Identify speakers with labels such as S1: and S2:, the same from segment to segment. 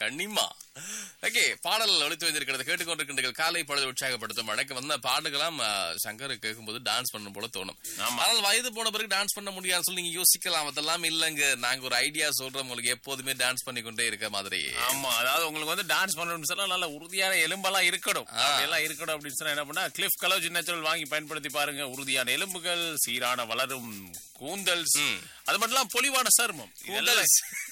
S1: கண்ணிமா okay பாடல் ஒழித்து வந்திருக்கிறது கேட்டுக்கொண்டிருக்கின்றீர்கள் காலை பொழுது உற்சாகப்படுத்தும் வணக்கம் வந்த பாட்டுக்கெல்லாம் ஆ, சங்கர் கேட்கும்போது டான்ஸ் பண்ண போல தோணும்
S2: ஆமா.
S1: ஆனால் வயது போன பிறகு டான்ஸ் பண்ண முடியாதுன்னு சொல்லி நீங்க யோசிக்கலாம் அதெல்லாம் இல்லங்க நாங்க ஒரு ஐடியா சொல்றோம் உங்களுக்கு எப்போதுமே டான்ஸ் பண்ணிக்கொண்டே இருக்க மாதிரி
S2: ஆமா அதாவது உங்களுக்கு வந்து டான்ஸ் பண்ணணும்னு சொன்னா நல்ல உறுதியான எலும்பெல்லாம் இருக்கணும் எல்லாம் இருக்கணும் அப்படின்னு சொன்னா என்ன பண்ணா கிளிஃப் கலோஜி நேச்சுரல் வாங்கி பயன்படுத்தி பாருங்க உறுதியான எலும்புகள் சீரான வளரும் கூந்தல் அது மட்டும் இல்லாம பொலிவான சருமம்
S1: கூந்தல்ஸ்.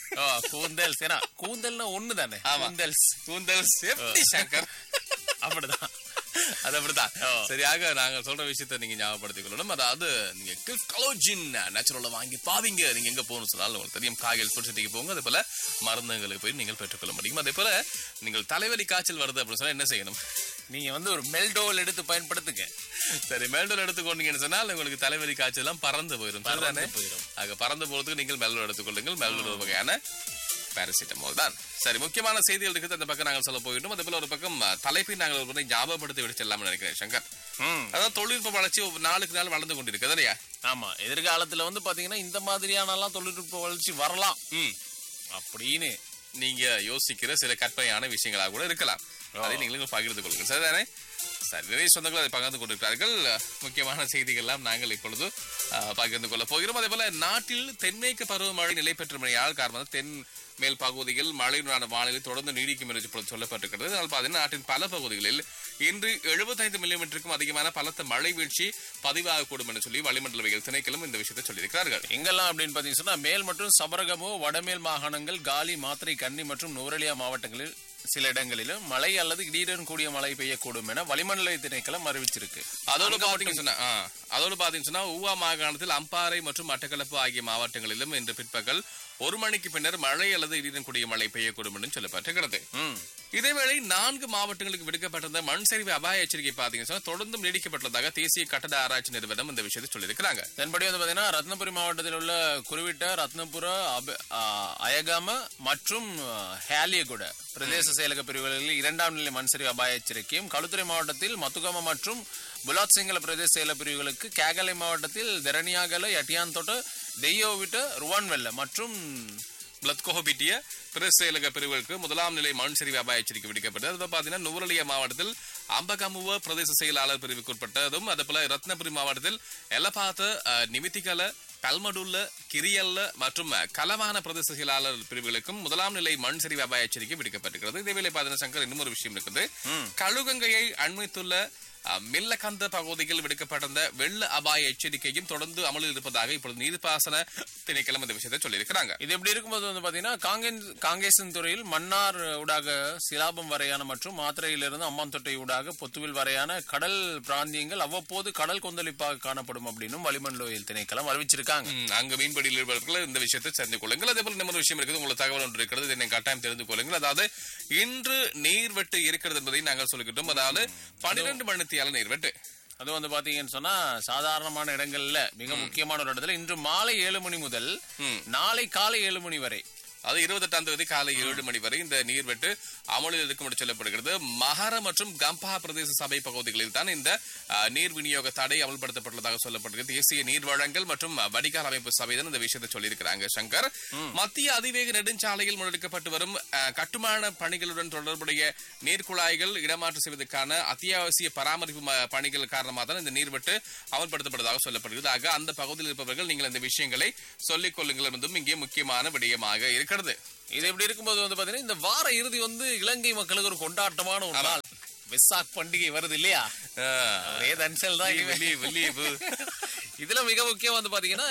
S2: கூந்தல் ஏன்னா கூந்தல்னா ஒண்ணு தானே
S1: ஆமா.
S2: கூந்தல்
S1: கூந்தல் எப்படி சங்கர்
S2: அப்படிதான்
S1: அது அப்படித்தான்
S2: ஓ.
S1: சரியாக நாங்க சொல்ற விஷயத்தை நீங்க ஞாபகப்படுத்திக் கொள்ளணும் அதாவது நீங்க கில்ஃப் கலோஜின் நேச்சுரல்ல வாங்கி பாவீங்க நீங்க எங்க போகணும் சொன்னாலும் உங்களுக்கு தெரியும் காய்கள் புடிச்சதுக்கு போங்க அதே போல மருந்துங்களுக்கு போய் நீங்கள் பெற்றுக்கொள்ள முடியும் அதே போல நீங்கள் தலைவலி காய்ச்சல் வருது அப்படின்னு சொன்னா என்ன செய்யணும்
S2: நீங்க வந்து ஒரு மெல்டோல் எடுத்து பயன்படுத்துங்க
S1: சரி மெல்டோல் எடுத்துக்கொண்டீங்கன்னு சொன்னால் உங்களுக்கு தலைவலி காய்ச்சல் எல்லாம் பறந்து போயிடும்
S2: பறந்து
S1: சரிதானே?
S2: போயிடும்.
S1: ஆக பறந்து போறதுக்கு நீங்கள் மெல்டோல் எடுத்துக்கொள்ளுங்கள் மெல்டோல் ஒரு வகையான பாராசிட்டமால் தான் சரி முக்கியமான செய்திகள் இருக்குது அந்த பக்கம் நாங்கள் சொல்ல போயிட்டோம் அதே போல ஒரு பக்கம் அஹ், தலைப்பை நாங்கள் ஒரு முறை ஞாபகப்படுத்தி விட்டு செல்லாமல் நினைக்கிறேன் சங்கர்
S2: ம்
S1: அதான் தொழில்நுட்ப வளர்ச்சி ஒவ்வொரு நாளுக்கு நாள் வளர்ந்து கொண்டிருக்கு இல்லையா
S2: ஆமா எதிர்காலத்துல வந்து பாத்தீங்கன்னா இந்த மாதிரியான எல்லாம் தொழில்நுட்ப வளர்ச்சி வரலாம்
S1: ம்
S2: அப்படின்னு
S1: நீங்க யோசிக்கிற சில கற்பனையான விஷயங்களாக கூட இருக்கலாம் அதை நீங்களும் பகிர்ந்து கொள்ளுங்கள் சரிதானே சரி நிறைய சொந்தங்கள் அதை பகிர்ந்து கொண்டிருக்கிறார்கள் முக்கியமான செய்திகள்லாம் நாங்கள் இப்பொழுது அஹ், பகிர்ந்து கொள்ள போகிறோம் அதே போல நாட்டில் தென்மேற்கு பருவமழை நிலை பெற்ற மழையால் காரணமாக தென் மேல் பகுதியில் மழையுடனான வானிலை தொடர்ந்து நீடிக்கும் என்று இப்பொழுது சொல்லப்பட்டிருக்கிறது அதனால் பார்த்தீங்கன்னா நாட்டின் பல பகுதிகளில் இன்று 75 மில்லிமீட்டருக்கும் அதிகமான பலத்த மழை வீழ்ச்சி பதிவாகக்கூடும் என்று சொல்லி வளிமண்டலவியல் திணைக்களும் இந்த விஷயத்தை சொல்லியிருக்கிறார்கள்
S2: எங்கெல்லாம் அப்படின்னு பாத்தீங்கன்னா சொன்னா, மேல் மற்றும் சபரகமோ வடமேல் மாகாணங்கள் காலி மாத்திரை கன்னி மற்றும் நுவரெலியா மாவட்டங்களில் சில இடங்களிலும் மழை அல்லது இடியுடன் கூடிய மழை பெய்யக்கூடும் என வளிமண்டல திணைக்களம் அறிவிச்சிருக்கு
S1: அதோடு பாத்தீங்கன்னு சொன்னா ஆ, அதோடு பாத்தீங்கன்னு சொன்னா ஊவா மாகாணத்தில் அம்பாறை மற்றும் மட்டக்களப்பு ஆகிய மாவட்டங்களிலும் இன்று பிற்பகல் ஒரு மணிக்கு பின்னர் மழை அல்லது இடியுடன் கூடிய மழை பெய்யக்கூடும் என்று சொல்லப்பட்டிருக்கிறது
S2: ம்
S1: இதேவேளை நான்கு மாவட்டங்களுக்கு விடுக்கப்பட்டிருந்த மண் சரிவு அபாய எச்சரிக்கை பாத்தீங்கன்னா சொன்னா, தொடர்ந்தும் நீடிக்கப்பட்டுள்ளதாக தேசிய கட்டட ஆராய்ச்சி நிறுவனம் இந்த விஷயத்தை சொல்லியிருக்கிறாங்க
S2: தென்படி வந்து பாத்தீங்கன்னா ரத்னபுரி மாவட்டத்தில் உள்ள குறிவிட்ட ரத்னபுர அப- ஆ, அயகாம மற்றும் ஆ, ஹேலியகுட பிரதேச செயலக பிரிவுகளில் இரண்டாம் நிலை மண்சரிவு அபாய எச்சரிக்கையும் களுத்துறை மாவட்டத்தில் மத்துகம மற்றும் புலாத் சிங்கள பிரதேச செயல பிரிவுகளுக்கு கேகலை மாவட்டத்தில் தெரணியாகல யட்டியான் தொட்ட தெய்யோவிட்ட ருவான்வெல்ல மற்றும்
S1: பிளத்கோபிட்டிய பிரஸ் செயலக பிரிவுகளுக்கு முதலாம் நிலை மண் சரிவு அபாய எச்சரிக்கை விடுக்கப்பட்டது அது பாத்தீங்கன்னா நுவரலியா மாவட்டத்தில் அம்பகமுவ பிரதேச செயலாளர் பிரிவுக்குட்பட்டதும் அதே போல ரத்னபுரி மாவட்டத்தில் எலபாத்த அஹ், நிமித்திகல கல்மடுல்ல கிரியல்ல மற்றும் அஹ், கலவான பிரதேச செயலாளர் பிரிவுகளுக்கும் முதலாம் நிலை மண் சரிவு அபாய எச்சரிக்கை விடுக்கப்பட்டிருக்கிறது இதேவேளை பாத்தீங்கன்னா சங்கர் இன்னும் ஒரு விஷயம் இருக்குது கழுகங்கையை அண்மித்துள்ள அஹ், மில்லகந்த பகுதியில் விடுக்கப்பட்டிருந்த வெள்ள அபாய எச்சரிக்கையும் தொடர்ந்து அமலில் இருப்பதாக இப்பொழுது நீர்ப்பாசன திணைக்களம் இந்த விஷயத்தை சொல்லியிருக்கிறாங்க
S2: இது எப்படி இருக்கும்போது வந்து பாத்தீங்கன்னா காங்கேன் காங்கேசன் துறையில் மன்னார் ஊடாக சிலாபம் வரையான மற்றும் மாத்திரையிலிருந்து அம்மான் தொட்டை ஊடாக பொத்துவில் வரையான கடல் பிராந்தியங்கள் அவ்வப்போது கடல் கொந்தளிப்பாக காணப்படும் அப்படின்னும் வளிமண்டலவியல் திணைக்களம் அறிவிச்சிருக்காங்க
S1: ம், அங்கு மீன்பிடியில் ஈடுபடுவர்கள் இந்த விஷயத்தை தெரிந்து கொள்ளுங்கள் அதே போல இன்னொரு விஷயம் இருக்குது உங்களுக்கு தகவல் ஒன்று இருக்கிறது இதை நீங்கள் கட்டாயம் தெரிந்து கொள்ளுங்கள் அதாவது இன்று நீர்வெட்டு இருக்கிறது என்பதை நாங்கள் சொல்லிக்கிட்டோம் அதாவது பன்னிரண்டு மணித்தியால நீர்வெட்டு
S2: அது வந்து பாத்தீங்கன்னு சொன்னா சாதாரணமான இடங்கள்ல மிக முக்கியமான ஒரு இடத்துல இன்று மாலை ஏழு மணி முதல்
S1: ம்.
S2: நாளை காலை ஏழு மணி வரை
S1: அது இருபத்தெட்டாம் தேதி காலை ஏழு மணி வரை இந்த நீர்வெட்டு அமலில் இருக்கும் என்று சொல்லப்படுகிறது மகார மற்றும் கம்பா பிரதேச சபை பகுதிகளில் தான் இந்த அஹ், நீர் விநியோக தடை அமல்படுத்தப்பட்டுள்ளதாக சொல்லப்படுகிறது தேசிய நீர் வழங்கல் மற்றும் அஹ், வடிகால் அமைப்பு சபை தான் இந்த விஷயத்தை சொல்லியிருக்கிறாங்க சங்கர் மத்திய அதிவேக நெடுஞ்சாலையில் முன்னெடுக்கப்பட்டு வரும் அஹ், கட்டுமான பணிகளுடன் தொடர்புடைய நீர்க்குழாய்கள் இடமாற்றம் செய்வதற்கான அத்தியாவசிய பராமரிப்பு ம- பணிகள் காரணமாக தான் இந்த நீர்வெட்டு அமல்படுத்தப்படுவதாக சொல்லப்படுகிறது ஆக அந்த பகுதியில் இருப்பவர்கள் நீங்கள் இந்த விஷயங்களை சொல்லிக் கொள்ளுங்கள் என்பதும் இங்கே முக்கியமான விடயமாக இருக்கிறது
S2: இது எப்படி இருக்கும்போது வந்து பாத்தீங்கன்னா இந்த வார இறுதி வந்து இலங்கை மக்களுக்கு ஒரு கொண்டாட்டமான ஒரு நாள் வெசாக் பண்டிகை வருது இல்லையா
S1: ஆஹ்,
S2: ஒரே தன்சல் தான் இனிமே.
S1: வெளியே வெளியே போ-
S2: இதுல மிக முக்கியம் வந்து பாத்தீங்கன்னா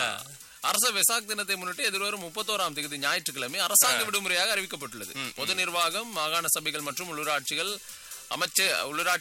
S2: அரச வெசாக் தினத்தை முன்னிட்டு எதிர்வரும் முப்பத்தோராம் தேதி ஞாயிற்றுக்கிழமை அரசாங்க விடுமுறையாக அறிவிக்கப்பட்டுள்ளது பொது நிர்வாகம் மாகாண சபைகள் மற்றும் உள்ளூராட்சிகள் அமைச்சர் உள்ளூராட்சி